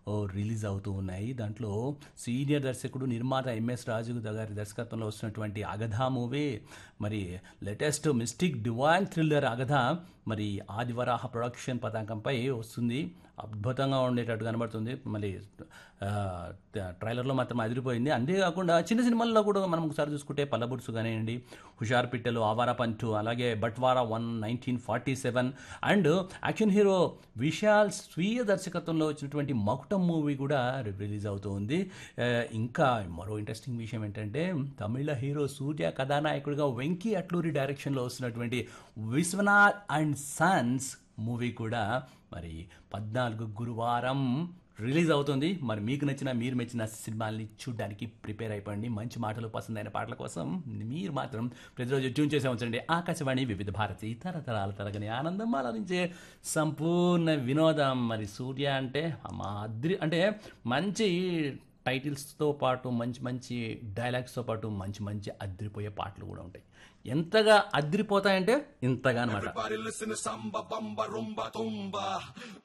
ఓ, release అవుతూ ఉన్నాయి దాంట్లో సీనియర్ దర్శకుడు నిర్మాత ఎంఎస్ రాజు గారి దర్శకత్వంలో వస్తున్నటువంటి అగధా మూవీ మరి latest mystic divine thriller Agadha మరి ఆదివరాహ ప్రొడక్షన్ పతాకంపై వస్తుంది అద్భుతంగా ఉండేటట్టు కనబడుతుంది మరి ఆ, ట్రైలర్లో మాత్రం అదిరిపోయింది అంతేకాకుండా చిన్న సినిమాల్లో కూడా మనం ఒకసారి చూసుకుంటే పల్లబుడ్సు కానివ్వండి హుషార్ పిట్టలు ఆవారా పంటు అలాగే Batwara one nineteen forty seven and action hero Vishal స్వీయ దర్శకత్వంలో వచ్చినటువంటి మకుటం మూవీ కూడా రిలీజ్ అవుతూ ఉంది ఆ, ఇంకా మరో ఇంట్రెస్టింగ్ విషయం ఏంటంటే తమిళ హీరో సూర్య కథానాయకుడిగా వెంకీ అట్లూరి డైరెక్షన్లో వస్తున్నటువంటి విశ్వనాథ్ అండ్ సన్స్ మూవీ కూడా మరి పద్నాలుగు గురువారం రిలీజ్ అవుతుంది మరి మీకు నచ్చిన మీరు మెచ్చిన సినిమాల్ని చూడడానికి ప్రిపేర్ అయిపోండి మంచి మాటలు పసందైన పాటల కోసం మీరు మాత్రం ప్రతిరోజు ట్యూన్ చేసే ఉంచండి ఆకాశవాణి వివిధ భారతి తరతరాల తరగని ఆనందం ఆలోచించే సంపూర్ణ వినోదం మరి సూర్య అంటే మా అద్రి అంటే మంచి టైటిల్స్తో పాటు మంచి మంచి డైలాగ్స్తో పాటు మంచి మంచి అద్రిపోయే పాటలు కూడా ఉంటాయి ఎంతగా అద్రిపోతాయంటే ఇంతగా అనమాట Everybody listen to samba, bamba, rumba, tumba.